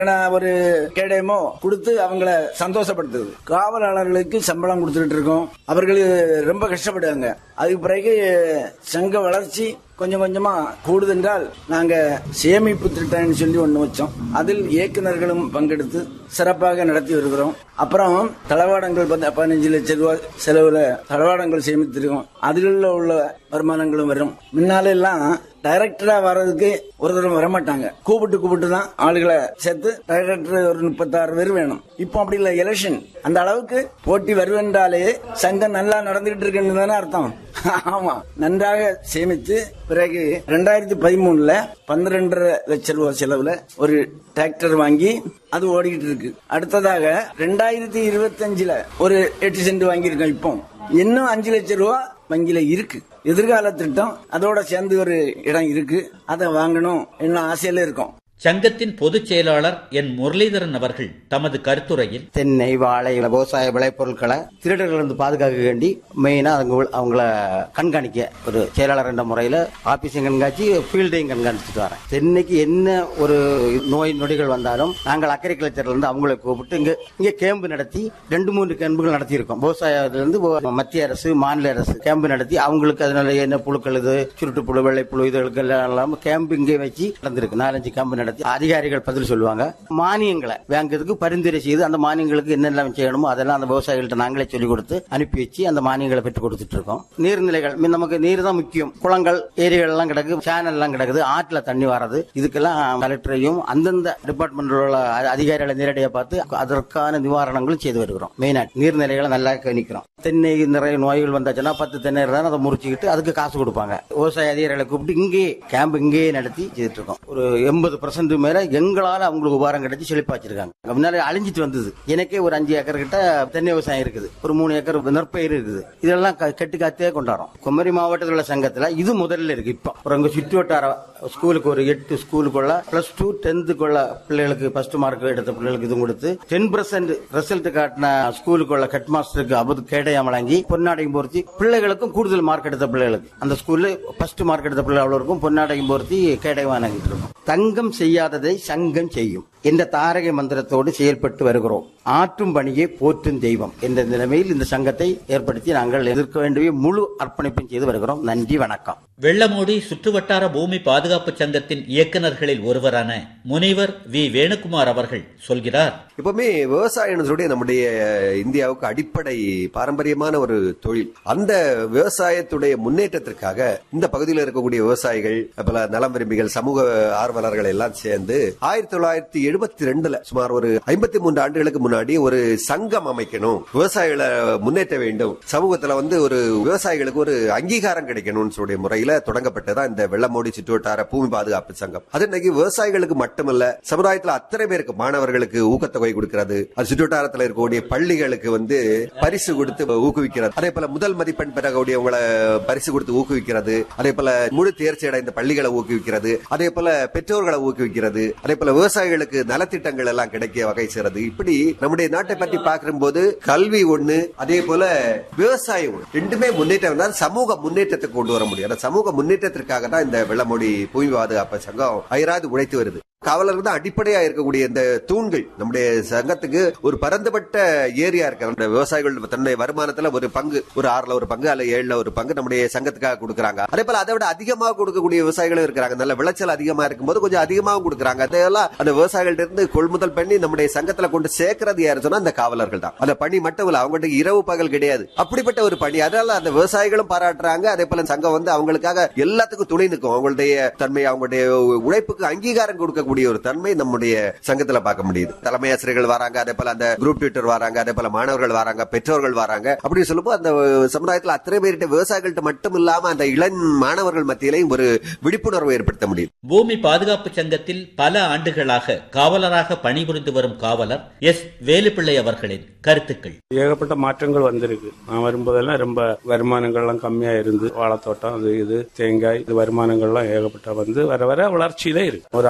நான் ஒரு கேடயமோ கொடுத்து அவங்கள சந்தோஷப்படுத்துது காவலாளர்களுக்கு சம்பளம் கொடுத்துட்டு இருக்கோம் அவர்கள் ரொம்ப கஷ்டப்படுவாங்க அதுக்கு பிறகு சங்க வளர்ச்சி கொஞ்சம் கொஞ்சமா கூடுதென்றால் நாங்க சேமிப்பு திட்டம்னு சொல்லி ஒண்ணு வச்சோம் அதில் இயக்குநர்களும் பங்கெடுத்து சிறப்பாக நடத்தி வருகிறோம் அப்புறம் தளவாடங்கள் பத்து- பதினஞ்சு லட்சம் ரூபாய் செலவுல தளவாடங்கள் சேமித்திருக்கோம் அதில் உள்ள வருமானங்களும் வரும் முன்னால எல்லாம் டைரக்டரா வர்றதுக்கு ஒரு தடவை வரமாட்டாங்க கூப்பிட்டு கூப்பிட்டு தான் ஆளுகளை சேர்த்து டைரக்டர் ஒரு முப்பத்தாறு பேர் வேணும் இப்போ அப்படி இல்ல எலெக்ஷன் அந்த அளவுக்கு போட்டி வருவென்றாலே சங்கம் நல்லா நடந்துகிட்டு இருக்குன்னு தானே அர்த்தம் ஆமா நன்றாக சேமித்து பிறகு ரெண்டாயிரத்தி பதிமூணுல பன்னிரெண்டரை லட்சம் ரூபாய் செலவுல ஒரு டிராக்டர் வாங்கி அது ஓடிக்கிட்டு இருக்கு அடுத்ததாக ரெண்டாயிரத்தி இருபத்தஞ்சுல ஒரு எட்டு சென்ட் வாங்கியிருக்கோம் இப்போ இன்னும் அஞ்சு லட்சம் ரூபாய் வங்கியில இருக்கு எதிர்கால திட்டம் அதோட சேர்ந்து ஒரு இடம் இருக்கு அதை வாங்கணும் என்ன ஆசையில இருக்கோம் சங்கத்தின் பொதுச் செயலாளர் என் முரளிதரன் அவர்கள் தமது கருத்துரையில் தென்னை வாழை விவசாய விளைபொருட்களை திருடர்களிருந்து பாதுகாக்க வேண்டி மெயினா அவங்க அவங்கள கண்காணிக்க ஒரு செயலாளர் என்ற முறையில ஆபீஸையும் கண்காட்சி ஃபீல்டையும் கண்காணிச்சுட்டு வரேன் தென்னைக்கு என்ன ஒரு நோய் நொடிகள் வந்தாலும் நாங்கள் அக்ரிகல்ச்சர்ல இருந்து அவங்களை கூப்பிட்டு இங்க இங்க கேம்பு நடத்தி ரெண்டு மூன்று கேம்புகள் நடத்தி இருக்கோம் விவசாயத்திலிருந்து ஒ- மத்திய அரசு மாநில அரசு கேம்பு நடத்தி அவங்களுக்கு அதனால என்ன புழுக்கள் இது சுருட்டு புழு வெள்ளை புழு இதுகளுக்கு எல்லாம் கேம்பு இங்கே வச்சு நடந்திருக்கு நாலஞ்சு கேம்பு நடத்தி அதிகாரிகள் பதில் சொல்லுவாங்க மானியங்களை பேங்க்குக்கு பரிந்துரை செய்து அந்த மானியங்களுக்கு என்னெல்லாம் செய்யணுமோ அதெல்லாம் அந்த விவசாயிகள்ட்ட நாங்களே சொல்லிக் கொடுத்து அனுப்பி வச்சு அந்த மானியங்களை பெற்றுக் கொடுத்துட்டு இருக்கோம் நீர்நிலைகள் மீ- நமக்கு நீர் தான் முக்கியம் குளங்கள் ஏரிகள் எல்லாம் கிடக்கு சேனல் எல்லாம் கிடக்குது ஆற்றுல தண்ணி வர்றது இதுக்கெல்லாம் கலெக்டரையும் அந்தந்த டிபார்ட்மெண்ட்ல உள்ள அ- அதிகாரிகளை நேரடியாக பார்த்து அதற்கான நிவாரணங்களும் செய்து வருகிறோம் மெயினா நீர்நிலைகளை நல்லா கவனிக்கிறோம் தென்னை நிறைய நோய்கள் வந்தாச்சுன்னா பத்து தென்னை இருந்தா அதை முறிச்சுக்கிட்டு அதுக்கு காசு கொடுப்பாங்க விவசாய அதிகாரிகளை கூப்பிட்டு இங்கேயே கேம்ப் இங்கேயே நடத்தி செய்துட்டு இருக்கோம் ஒரு எண்பது பர்சன்ட் மேல எங்களால அவங்களுக்கு உபாரம் கிடைச்சி செழிப்பாச்சிருக்காங்க முன்னாடி அழிஞ்சிட்டு வந்தது எனக்கே ஒரு அஞ்சு ஏக்கர் கிட்ட தென்னை விவசாயம் இருக்குது ஒரு மூணு ஏக்கர் நெற்பயிர் இருக்குது இதெல்லாம் க- கெட்டு காத்தே கொண்டாடுறோம் குமரி மாவட்டத்தில் உள்ள சங்கத்துல இது முதல்ல இருக்கு இப்போ ஒரு அங்க சுற்று வட்டார ஸ்கூலுக்கு ஒரு எட்டு ஸ்கூலுக்குள்ள பிளஸ் டூ டென்த்துக்குள்ள பிள்ளைகளுக்கு ஃபர்ஸ்ட் மார்க் எடுத்த பிள்ளைகளுக்கு இது கொடுத்து டென் பர்சன்ட் ரிசல்ட் காட்டின ஸ்கூலுக்குள்ள ஹெட் மாஸ்டருக்கு அபது கேடயம் வழங்கி பொன்னாடையும் பொருத்தி பிள்ளைகளுக்கும் கூடுதல் மார்க் எடுத்த பிள்ளைகளுக்கு அந்த ஸ்கூல்ல ஃபர்ஸ்ட் மார்க் எடுத்த பிள்ளை அவ்வளோருக்கும் பொன்னாடையும் பொருத்தி கேடயம் வாங்கிட்டு இருக்கோம் தங்கம் செய்யாததை சங்கம் செய்யும் என்ற தாரக மந்திரத்தோடு செயல்பட்டு வருகிறோம் ஆற்றும் பணியை போற்றும் தெய்வம் என்ற நிலைமையில் இந்த சங்கத்தை ஏற்படுத்தி நாங்கள் எதிர்க்க வேண்டிய முழு அர்ப்பணிப்பும் செய்து வருகிறோம் நன்றி வணக்கம் வெள்ளமோடி சுற்றுவட்டார பூமி பாதுகாப்பு சங்கத்தின் இயக்குநர்களில் ஒருவரான முனைவர் வி வேணுகுமார் அவர்கள் சொல்கிறார் எப்பவுமே விவசாயம் சொல்லி நம்முடைய இந்தியாவுக்கு அடிப்படை பாரம்பரியமான ஒரு தொழில் அந்த விவசாயத்துடைய முன்னேற்றத்திற்காக இந்த பகுதியில் இருக்கக்கூடிய விவசாயிகள் பல நலம் விரும்பிகள் சமூக ஆர்வலர்கள் எல்லாம் சேர்ந்து ஆயிரத்தி தொள்ளாயிரத்தி எழுபத்தி ரெண்டுல சுமார் ஒரு ஐம்பத்தி மூன்று ஆண்டுகளுக்கு முன்னாடி ஒரு சங்கம் அமைக்கணும் விவசாயிகளை முன்னேற்ற வேண்டும் சமூகத்துல வந்து ஒரு விவசாயிகளுக்கு ஒரு அங்கீகாரம் கிடைக்கணும்னு சொல்லிய முறையில தொடங்கப்பட்டதான் இந்த வெள்ளமோடி சுற்றுவட்டார பூமி பாதுகாப்பு சங்கம் அது இன்னைக்கு விவசாயிகளுக்கு மட்டுமல்ல சமுதாயத்துல அத்தனை பேருக்கு மாணவர்களுக்கு ஊக்கத்தொகை கொடுக்கிறது அது சுற்றுவட்டாரத்தில் இருக்கக்கூடிய பள்ளிகளுக்கு வந்து பரிசு கொடுத்து ஊக்குவிக்கிறது அதே போல முதல் மதிப்பெண் பெறக்கூடியவங்களை பரிசு கொடுத்து ஊக்குவிக்கிறது அதே போல முழு தேர்ச்சி அடைந்த பள்ளிகளை ஊக்குவிக்கிறது அதே போல பெற்றோர்களை ஊக்குவிக்கிறது அதே போல விவசாயிகளுக்கு நலத்திட்டங்கள் எல்லாம் கிடைக்க வகை செய்யறது இப்படி நம்முடைய நாட்டை பற்றி பார்க்கும்போது கல்வி ஒண்ணு அதே போல விவசாயம் ஒண்ணு. ரெண்டுமே முன்னேற்றம் தான் சமூக முன்னேற்றத்தை கொண்டு வர முடியும் அந்த சமூக முன்னேற்றத்திற்காக தான் இந்த வெள்ளமோடி பூமி பாதுகாப்பு சங்கம் அயராது உழைத்து வருது காவலர்கள் தான் அடிப்படையா இருக்கக்கூடிய இந்த தூண்கள் நம்முடைய சங்கத்துக்கு ஒரு பரந்துபட்ட ஏரியா இருக்கு அந்த விவசாயிகள் தன்னுடைய வருமானத்துல ஒரு பங்கு ஒரு ஆறுல ஒரு பங்கு அல்ல ஏழுல ஒரு பங்கு நம்முடைய சங்கத்துக்காக கொடுக்கறாங்க அதே போல அதை விட அதிகமாக கொடுக்கக்கூடிய விவசாயிகளும் இருக்கிறாங்க நல்ல விளைச்சல் அதிகமா இருக்கும்போது கொஞ்சம் அதிகமாகவும் கொடுக்கறாங்க அதெல்லாம் அந்த விவசாயிகள்ட்ட இருந்து கொள்முதல் பண்ணி நம்முடைய சங்கத்துல கொண்டு சேர்க்கறது யாரு சொன்னா அந்த காவலர்கள் தான் அந்த பணி மட்டும் இல்ல அவங்கள்ட்ட இரவு பகல் கிடையாது அப்படிப்பட்ட ஒரு பணி அதனால அந்த விவசாயிகளும் பாராட்டுறாங்க அதே போல சங்கம் வந்து அவங்களுக்காக எல்லாத்துக்கும் துணை நிற்கும் அவங்களுடைய தன்மை அவங்களுடைய உழைப்புக்கு அங்கீகாரம் கொடுக்கக்கூடிய ஒரு தன்மை நம்முடைய சங்கத்துல பார்க்க முடியுது தலைமை ஆசிரியர்கள் வராங்க அதே போல அந்த குரூப் டியூட்டர் வராங்க அதே போல மாணவர்கள் வராங்க பெற்றோர்கள் வராங்க அப்படி சொல்லும்போது அந்த சமுதாயத்துல அத்தனை பேர்கிட்ட விவசாயிகள்ட்ட மட்டும் இல்லாம அந்த இளம் மாணவர்கள் மத்தியிலையும் ஒரு விழிப்புணர்வு ஏற்படுத்த முடியுது பூமி பாதுகாப்பு சங்கத்தில் பல ஆண்டுகளாக காவலராக பணிபுரிந்து வரும் காவலர் எஸ் வேலுப்பிள்ளை அவர்களின் கருத்துக்கள் ஏகப்பட்ட மாற்றங்கள் வந்திருக்கு நான் வரும்போதெல்லாம் ரொம்ப வருமானங்கள்லாம் கம்மியா இருந்து வாழைத்தோட்டம் அது இது தேங்காய் இது வருமானங்கள்லாம் ஏகப்பட்ட வந்து வர வர வளர்ச்சியிலே இருக்கு ஒரு ஆள் நன்கொடை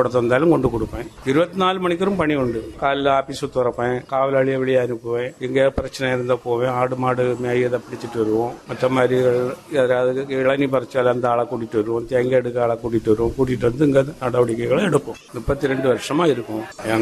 கூட தந்தாலும் கொண்டு கொடுப்பேன் இருபத்தி நாலு மணிக்கூறும் பணி உண்டு காலைல ஆபீஸ் துறப்பேன் காவலாளியை வெளியே அனுப்புவேன் எங்க பிரச்சனை இருந்தா போவேன் ஆடு மாடு மேயதை பிடிச்சிட்டு வருவோம் மற்ற மாதிரி யாராவது இளநீ பறிச்சால் அந்த ஆளை கூட்டிட்டு வருவோம் தேங்காய் எடுக்க ஆளை கூட்டிட்டு வருவோம் கூட்டிட்டு வந்து இங்க நடவடிக்கைகளை எடுப்போம் முப்பத்தி ரெண்டு வருஷமா இருக்கும்